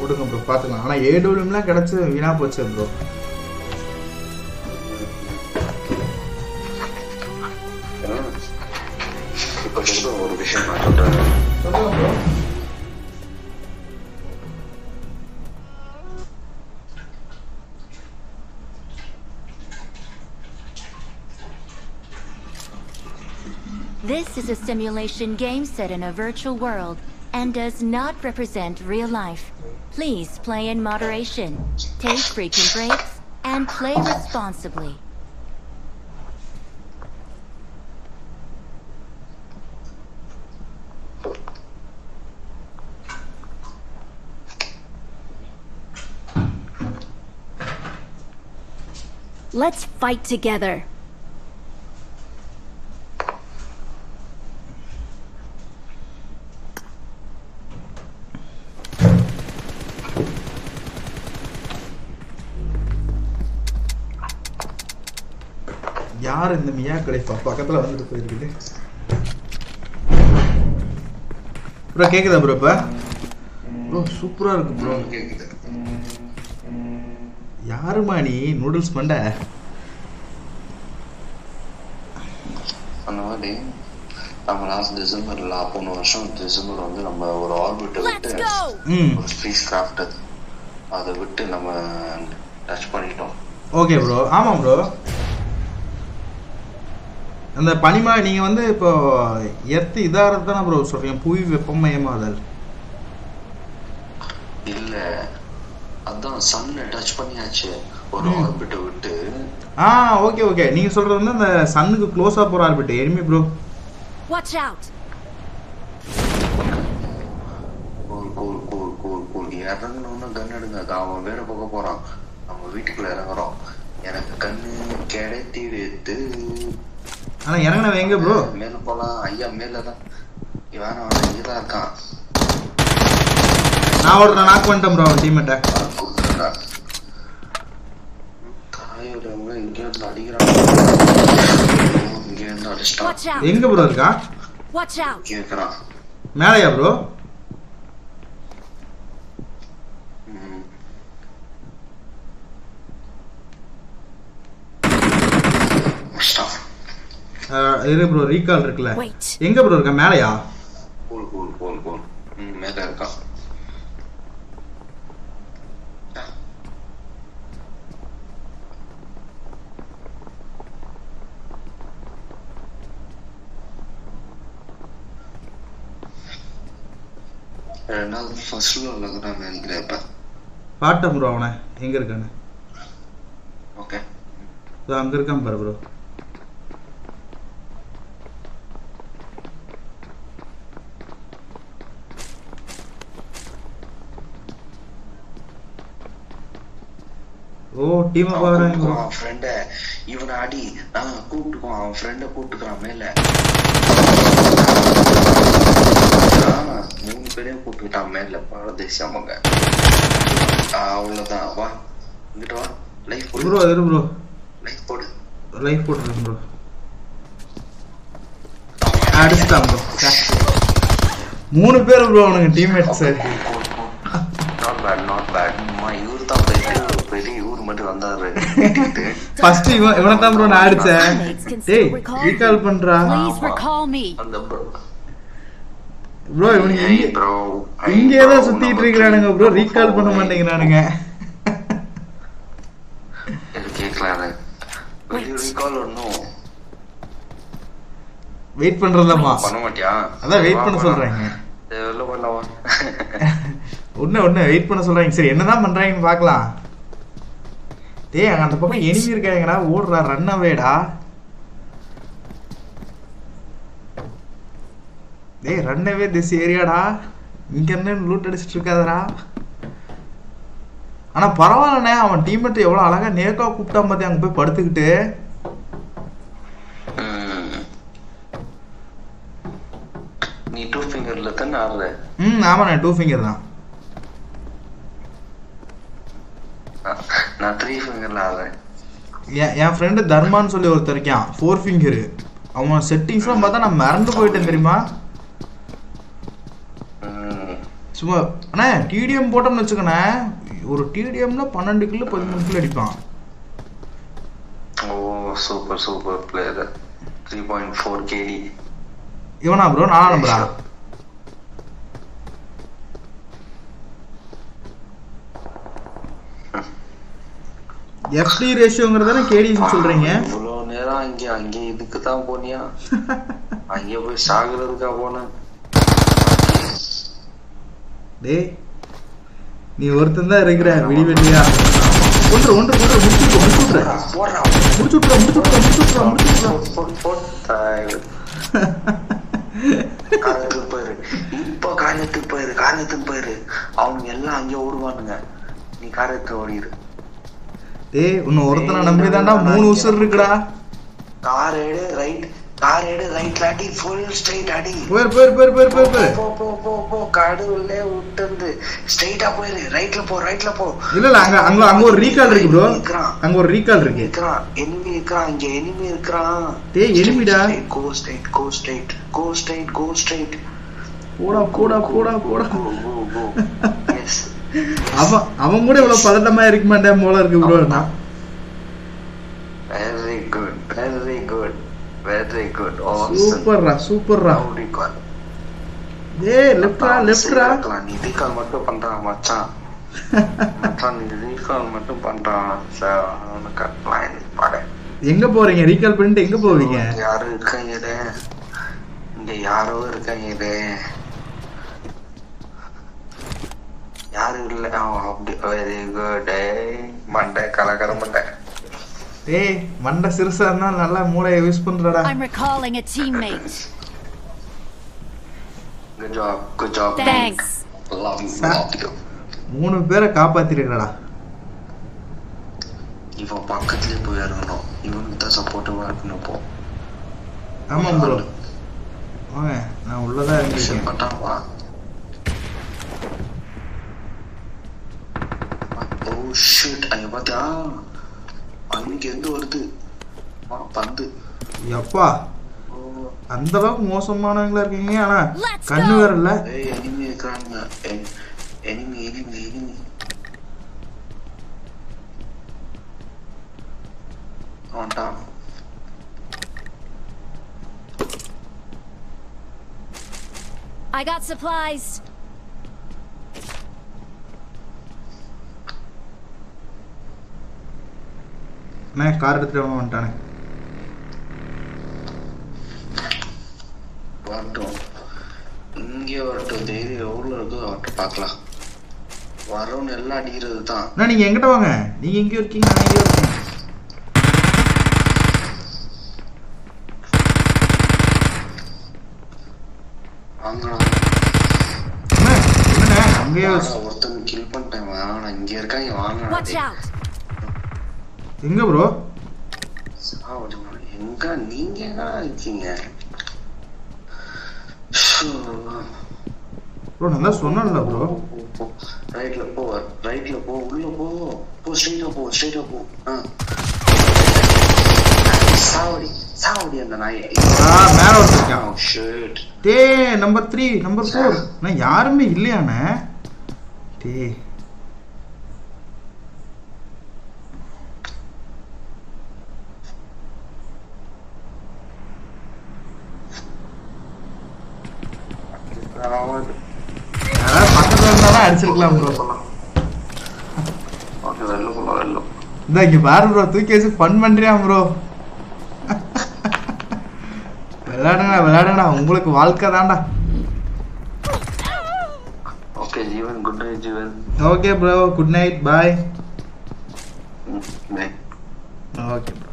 விடுங்க ப்ரோ பார்த்துக்கலாம் ஆனால் ஏடபிள்யூம்லாம் கிடச்சி வீணாக போச்சு ப்ரோ இப்போ சொல்ற ஒரு விஷயம் நான் சொல்றேன் சொல்லுங்க bro This is a simulation game set in a virtual world and does not represent real life. Please play in moderation, take frequent breaks, and play responsibly. Let's fight together. யார் இந்த மியா கிடைப்பா பக்கத்தில் வந்துட்டு போயிருக்குது ப்ரோ கேக்குதா bro இப்போ bro சூப்பராக இருக்கு bro கேக்குது யாருமா நீ நூடுல்ஸ் மண்டை அந்த மாதிரி நம்ம லாஸ்ட் டிசம்பர்ல போன வருஷம் டிசம்பர் வந்து நம்ம ஒரு ஆர்பிட்டை Let's விட்டு go! ம் ஒரு ஸ்பேஸ் கிராஃப்ட் அது அதை விட்டு நம்ம டச் பண்ணிட்டோம் ஓகே ப்ரோ ஆமாம் ப்ரோ அந்த பனிமா நீங்கள் வந்து இப்போ எர்த்து இதாகிறது தானே ப்ரோ சொல்கிறீங்க புவி வெப்பமயமாதல் இல்ல அதான் சன்னை டச் பண்ணியாச்சு ஒரு ம். ஆர்பிட்டை விட்டு ஆ ஓகே ஓகே நீங்கள் சொல்கிறது வந்து அந்த சன்னுக்கு க்ளோஸாக போகிற orbit enemy bro Watch out! Cool cool cool cool cool இறங்கணும்னு கன் எடுங்க அவன் வேற பக்கம் போறான் நம்ம வீட்டுக்குள்ள இறங்குறோம் எனக்கு கண்ணு கிடைத்திடுத்து ஆனால் இறங்கினவன் எங்கே ப்ரோ மேல போலாம் ஐயா மேலதான் இவன் அவன் இங்கதான் இருக்கான் நான் ஒருத்தனை நாக் பண்ணிட்டேன் ப்ரோ அவன் டீம்மேட்டை கூப்பிட்டுருக்கா தாயோடவங்க இங்க இருந்து அடிக்கிறான் இங்க இருந்து அடிச்சிட்டான் Watch out! எங்கே ப்ரோ இருக்கான் Watch out! இங்க இருக்கிறான் மேலையா ப்ரோ ம். அடிச்சிட்டான். இரு ப்ரோ ரீகால் இருக்குல்ல Wait. எங்கே ப்ரோ இருக்கான் மேலையா கூல் கூல் கூல் கூல் ம் மேல இருக்கான் ரெண்டாவது ஃபர்ஸ்ட் ஃப்ளோர்ல இருக்கிறான் நினைக்கிறேன் இப்ப பாட்டேன் ப்ரோ அவனை எங்கே இருக்கான்னு ஓகே இதோ அங்கே இருக்கான் பாரு ப்ரோ ஓ டீமை பாக்குறாங்க ப்ரோ அவன் ஃப்ரெண்ட இவனை அடி நான் கூப்பிட்டுக்கோ அவன் ஃப்ரெண்ட கூப்பிட்டுக்கிறான் மேல ஆ, மூணு பேரையும் கூப்பிட்டுக்கிட்டான் மேல பரதேசமங்க அவ்வளவுதான் வா இங்கிட்டு வா லைஃப் ப்ரோ போடு இரு ப்ரோ லைஃப் போடு லைஃப் போட்டுருக்கேன் ப்ரோ அடிச்சுட்டான் ப்ரோ மூணு பேர் ப்ரோ அவனுங்க teammates not bad not bad அம்மா இவரு தான் பெரிய பெரிய இவரு மட்டும் வந்தாரு வீட்டுக்கிட்டு. ஃபர்ஸ்ட் இவன் இவனை தான் ப்ரோ நான் அடிச்சேன் டேய் ரீகால் பண்றா Please recall me. அந்த bro. ப்ரோ இவனுங்க Hey இங்க bro, hey இங்கே bro, தான் சுத்திட்டு நம்ம இருக்கிறானுங்க ப்ரோ நம்ம ரீகால் பண்ண phone மாட்டேங்கிறானுங்க எனக்கு கேட்கல வெளிய recall ஒண்ணும் வெயிட் பண்றதாமா பண்ண மாட்டியா அதான் வெயிட் வா, பண்ண வா. சொல்றாங்க சரி, வெளில போயிடலாம் வா. ஒண்ணு ஒண்ணு வெயிட் பண்ண சொல்றாங்க சரி என்னதான் பண்றாங்கன்னு பார்க்கலாம் டேய் அங்க அந்த பக்கம் எனிமி இருக்காங்கடா ஓடுறா ரன் அவேடா டேய் ரன் அவே திஸ் ஏரியாடா இங்க என்ன லூட் அடிச்சிட்டு இருக்காதடா ஆனா பரவாயில்லண்ணே அவன் டீம்மேட் எவ்வளவு அழகா நேக்கா கூப்பிட்டான் பாத்தி அங்க போய் படுத்துக்கிட்டு ம். நீ டூ ஃபிங்கர்ல தானே ஆடுற ம் ஆமாண்ணே டூ ஃபிங்கர் தான் நான் த்ரீ ஃபிங்கர்ல ஆடுறேன் என் என் ஃப்ரெண்டு தர்மான்னு சொல்லி ஒருத்தர் இருக்கான் ஃபோர் ஃபிங்கரு அவன் செட்டிங்ஸ்லாம் பார்த்தா நான் மறந்து போயிட்டேன் தெரியுமா ம். சும்மா அண்ணா டிடிஎம் போட்டோம்னு வச்சுக்கண்ணே ஒரு டிடிஎம்ல பன்னெண்டு கிலோ பதிமூணு கிலோ அடிப்பான் oh super super player three point four கேடி இவனா ப்ரோ நானா நம்பரா எஃப்டி ரேஷியோங்கிறதானே கேடின்னு சொல்றீங்க இவ்வளவு நேரம் அங்க அங்க இதுக்கு தான் போனியா அங்க போய் சாகுறதுக்கா போன டேய் நீ ஒருத்தன் தான் இருக்கிற விடி வெட்டியா ஒன்று ஒன்று ஒன்று முடிச்சு விட்ரு, முடிச்சு விட்ரு. போடுறா முடிச்சு விட்ரு, முடிச்சு விட்ரு, முடிச்சு விட்ரு, முடிச்சு விட்ரு. Boat, boat, boat. தாய். காரியத்துக்கு போயிரு இப்போ காரியத்துக்கு போயிரு காரியத்துக்கு போயிரு அவங்க எல்லாம் அங்கே ஓடுவானுங்க நீ காரியத்துக்கு ஓடிரு டேய் உன்னை ஒருத்தனை நம்பி தான்டா மூணு உசுர் இருக்குடா கார் எடு ரைட் கார் எடு ரைட்ல அடி ஃபுல் ஸ்ட்ரைட் அடி போயிரு போயிரு போயிரு போயிரு போயிரு போயிரு போ போ போ போ கடவுளே விட்டு ஸ்ட்ரைட்டா போயிரு ரைட்ல போ ரைட்ல போ இல்ல இல்ல அங்க அங்க அங்க ஒரு ரீகால் இருக்கு ப்ரோ அங்க ஒரு ரீகால் இருக்கு இருக்கிறான் எனிமி இருக்கிறான் இங்க எனிமி இருக்கிறான் டேய் எனிமிடா go straight go straight go straight go straight போடா போடா போடா போடா கோ கோ கோ எஸ் அவன் அவன் கூட இவ்வளவு பதட்டமா இருக்க மாட்டேன் போல இருக்கு bro very good very good very good சூப்பர்ரா சூப்பர்ரா டேய் லெஃப்ட்ரா லெஃப்ட்ரா நீ ரீகால் மட்டும் பண்றான் மச்சான் மச்சான் நீ ரீகால் மட்டும் பண்றான் சார் அவனுக்கு லைன் பாடு எங்க போறீங்க ரீகால் பண்ணிட்டு எங்க போவீங்க யாரும் இருக்காங்க இது இங்க யாரோ இருக்காங்க இது யாரும் இல்ல அவன் அப்படி வெரி குட் மண்டை கலக்கர மண்டை டேய் மண்டை சிறுசா இருந்தா நல்லா மூளையை யூஸ் பண்றடா I'm recalling a teammate. Good job good job Thanks. Love you love you மூணு பேரை காப்பாத்திருக்கடா இவன் பக்கத்துலயே போய் இறங்கணும் இவனுக்கு தான் சப்போர்ட்டிவா இருக்கணும் இப்போ ஆமா ப்ரோ வாங்க நான் உள்ளதா இருந்திருக்கேன் பட்டான் வா ஓ ஷிட் அங்க பார்த்தா அன்னைக்கு எங்க வருது ஆ, பந்து எப்பா ஓ அந்த அளவுக்கு மோசமானவங்களா இருக்கீங்க ஆனா Let's கண்ணு go. வேற இல்ல ஏய் எனிமி இருக்கிறாங்க எனிமி எனிமி எனிமி அவன்டான் I got supplies. அண்ணே கார் எடுத்துட்டு அவன் வந்துட்டானே வரட்டும் இங்கே வரட்டும் தைரியம் எவ்வளோ இருக்கோ அவர்கிட்ட பார்க்கலாம் வரவன் எல்லாம் அடிக்கிறது தான் அண்ணா நீங்க எங்கிட்ட வாங்க நீங்க எங்க இருக்கீங்க நான் எங்க இருக்கேன் வாங்கடா அண்ணே, என்னண்ணே அங்கேயே வாடா, ஒருத்தன் கில் பண்ணிட்டேன் வேணாம் இங்க இருக்காங்க வாங்கடா Watch டேய். out. எங்க ப்ரோ சாவடி மகனே. எங்க நீங்க எங்க இருக்கீங்க ப்ரோ நான் தான் சொன்னேன்ல ப்ரோ ரைட்ல போ ரைட்ல போ உள்ள போ போ ஸ்ட்ரைட்டா போ ஸ்ட்ரைட்டா போ ஆ. சாவடி சாவடி அந்த நாயை ஆ மேல வச்சிருக்கான் Oh, shit. டே நம்பர் த்ரீ நம்பர் ஃபோர் நான் யாருமே இல்லையாண்ணே டே ஆமாது. யாராவது பக்கத்துல இருந்தாலும் அடிச்சிருக்கலாம் ப்ரோ Okay, வெள்ளை போலாம், வெள்ளை. இந்த இங்க பாரு ப்ரோ தூக்கி வச்சு ஃபன் பண்றியா ப்ரோ விளையாடுங்கடா விளையாடுங்கடா உங்களுக்கு வாழ்க்கை தான்டா Okay, Jeevan good night Jeevan okay bro good night bye ம், bye. Okay bro